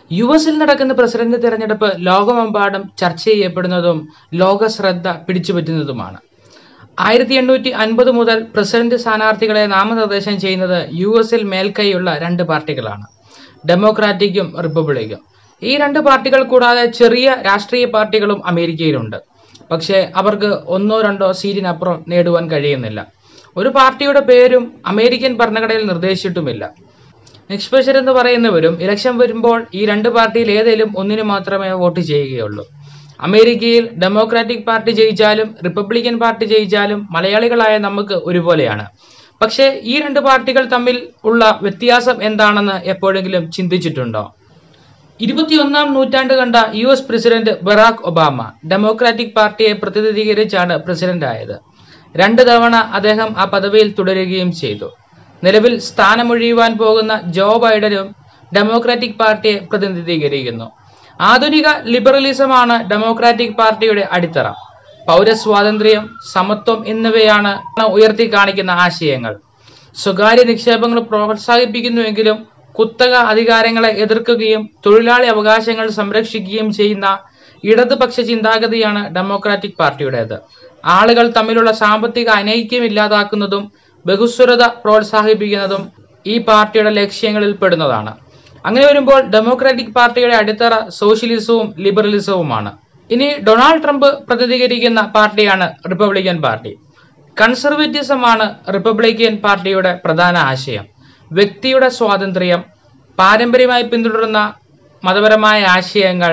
U എസിൽ നടക്കുന്ന president തിരഞ്ഞെടുപ്പ് ലോകമെമ്പാടും ചർച്ച ചെയ്യപ്പെടുന്നതും ലോക ശ്രദ്ധ പിടിച്ചുപറ്റുന്നതുമാണ് ആയിരത്തി എണ്ണൂറ്റി അൻപത് മുതൽ പ്രസിഡന്റ് സ്ഥാനാർത്ഥികളെ നാമനിർദ്ദേശം ചെയ്യുന്നത് യു എസിൽ മേൽക്കൈയുള്ള രണ്ട് പാർട്ടികളാണ് ഡെമോക്രാറ്റിക്കും റിപ്പബ്ലിക്കും ഈ രണ്ട് പാർട്ടികൾ കൂടാതെ ചെറിയ രാഷ്ട്രീയ പാർട്ടികളും അമേരിക്കയിലുണ്ട് പക്ഷേ അവർക്ക് ഒന്നോ രണ്ടോ സീറ്റിനപ്പുറം നേടുവാൻ കഴിയുന്നില്ല ഒരു പാർട്ടിയുടെ പേരും അമേരിക്കൻ ഭരണഘടനയിൽ നിർദ്ദേശിച്ചിട്ടുമില്ല നിഷ്പക്ഷരെന്ന് പറയുന്നവരും ഇലക്ഷൻ വരുമ്പോൾ ഈ രണ്ട് പാർട്ടിയിൽ ഏതെങ്കിലും ഒന്നിനു മാത്രമേ വോട്ട് ചെയ്യുകയുള്ളൂ അമേരിക്കയിൽ ഡെമോക്രാറ്റിക് പാർട്ടി ജയിച്ചാലും റിപ്പബ്ലിക്കൻ പാർട്ടി ജയിച്ചാലും മലയാളികളായ നമുക്ക് ഒരുപോലെയാണ് പക്ഷേ ഈ രണ്ട് പാർട്ടികൾ തമ്മിൽ ഉള്ള വ്യത്യാസം എന്താണെന്ന് എപ്പോഴെങ്കിലും ചിന്തിച്ചിട്ടുണ്ടോ ഇരുപത്തിയൊന്നാം നൂറ്റാണ്ട് കണ്ട U S president Barack Obama democratic പാർട്ടിയെ പ്രതിനിധീകരിച്ചാണ് പ്രസിഡന്റ് ആയത് രണ്ട് തവണ അദ്ദേഹം ആ പദവിയിൽ തുടരുകയും ചെയ്തു നിലവിൽ സ്ഥാനമൊഴിയുവാൻ പോകുന്ന ജോ ബൈഡനും ഡെമോക്രാറ്റിക് പാർട്ടിയെ പ്രതിനിധീകരിക്കുന്നു ആധുനിക ലിബറലിസമാണ് ഡെമോക്രാറ്റിക് പാർട്ടിയുടെ അടിത്തറ പൗരസ്വാതന്ത്ര്യം സമത്വം എന്നിവയാണ് ഉയർത്തി കാണിക്കുന്ന ആശയങ്ങൾ സ്വകാര്യ നിക്ഷേപങ്ങൾ പ്രോത്സാഹിപ്പിക്കുന്നുവെങ്കിലും കുത്തക അധികാരങ്ങളെ എതിർക്കുകയും തൊഴിലാളി അവകാശങ്ങൾ സംരക്ഷിക്കുകയും ചെയ്യുന്ന ഇടതുപക്ഷ ചിന്താഗതിയാണ് ഡെമോക്രാറ്റിക് പാർട്ടിയുടേത് ആളുകൾ തമ്മിലുള്ള സാമ്പത്തിക അനൈക്യം ഇല്ലാതാക്കുന്നതും ബഹുസ്വരത പ്രോത്സാഹിപ്പിക്കുന്നതും ഈ പാർട്ടിയുടെ ലക്ഷ്യങ്ങളിൽ പെടുന്നതാണ് അങ്ങനെ വരുമ്പോൾ ഡെമോക്രാറ്റിക് പാർട്ടിയുടെ അടിത്തറ സോഷ്യലിസവും ലിബറലിസവുമാണ് ഇനി ഡൊണാൾഡ് ട്രംപ് പ്രതിനിധീകരിക്കുന്ന പാർട്ടിയാണ് റിപ്പബ്ലിക്കൻ പാർട്ടി കൺസർവേറ്റിസമാണ് റിപ്പബ്ലിക്കൻ പാർട്ടിയുടെ പ്രധാന ആശയം വ്യക്തിയുടെ സ്വാതന്ത്ര്യം പാരമ്പര്യമായി പിന്തുടരുന്ന മതപരമായ ആശയങ്ങൾ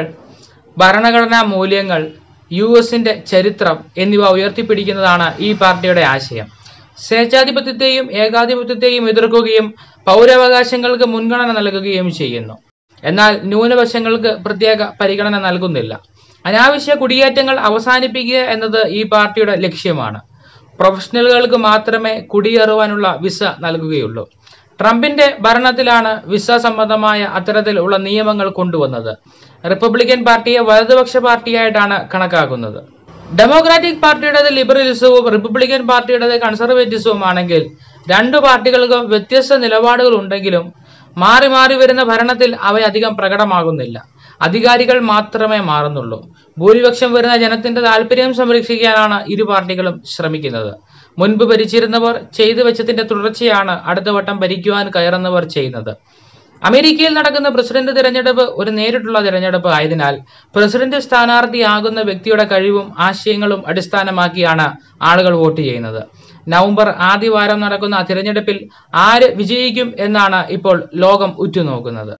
ഭരണഘടനാ മൂല്യങ്ങൾ യു എസിന്റെ ചരിത്രം എന്നിവ ഉയർത്തിപ്പിടിക്കുന്നതാണ് ഈ പാർട്ടിയുടെ ആശയം സ്വേച്ഛാധിപത്യത്തെയും ഏകാധിപത്യത്തെയും എതിർക്കുകയും പൗരാവകാശങ്ങൾക്ക് മുൻഗണന നൽകുകയും ചെയ്യുന്നു എന്നാൽ ന്യൂനപക്ഷങ്ങൾക്ക് പ്രത്യേക പരിഗണന നൽകുന്നില്ല അനാവശ്യ കുടിയേറ്റങ്ങൾ അവസാനിപ്പിക്കുക എന്നത് ഈ പാർട്ടിയുടെ ലക്ഷ്യമാണ് പ്രൊഫഷണലുകൾക്ക് മാത്രമേ കുടിയേറുവാനുള്ള വിസ നൽകുകയുള്ളൂ ട്രംപിന്റെ ഭരണത്തിലാണ് വിസ സംബന്ധമായ അത്തരത്തിലുള്ള നിയമങ്ങൾ കൊണ്ടുവന്നത് റിപ്പബ്ലിക്കൻ പാർട്ടിയെ വലതുപക്ഷ പാർട്ടിയായിട്ടാണ് കണക്കാക്കുന്നത് ഡെമോക്രാറ്റിക് പാർട്ടിയുടേത് ലിബറലിസവും റിപ്പബ്ലിക്കൻ പാർട്ടിയുടേത് കൺസർവേറ്റീവ്സും ആണെങ്കിൽ രണ്ടു പാർട്ടികൾക്കും വ്യത്യസ്ത നിലപാടുകൾ ഉണ്ടെങ്കിലും മാറി മാറി വരുന്ന ഭരണത്തിൽ അവയധികം പ്രകടമാകുന്നില്ല അധികാരികൾ മാത്രമേ മാറുന്നുള്ളൂ ഭൂരിപക്ഷം വരുന്ന ജനത്തിന്റെ താല്പര്യം സംരക്ഷിക്കാനാണ് ഇരു പാർട്ടികളും ശ്രമിക്കുന്നത് മുൻപ് ഭരിച്ചിരുന്നവർ ചെയ്തു വെച്ചതിന്റെ തുടർച്ചയാണ് അടുത്ത വട്ടം ഭരിക്കുവാൻ കയറുന്നവർ ചെയ്യുന്നത് അമേരിക്കയിൽ നടക്കുന്ന പ്രസിഡന്റ് തിരഞ്ഞെടുപ്പ് ഒരു നേരിട്ടുള്ള തിരഞ്ഞെടുപ്പ് ആയതിനാൽ പ്രസിഡന്റ് സ്ഥാനാർത്ഥിയാകുന്ന വ്യക്തിയുടെ കഴിവും ആശയങ്ങളും അടിസ്ഥാനമാക്കിയാണ് ആളുകൾ വോട്ട് ചെയ്യുന്നത് നവംബർ ആദ്യവാരം നടക്കുന്ന തിരഞ്ഞെടുപ്പിൽ ആര് വിജയിക്കും എന്നാണ് ഇപ്പോൾ ലോകം ഉറ്റുനോക്കുന്നത്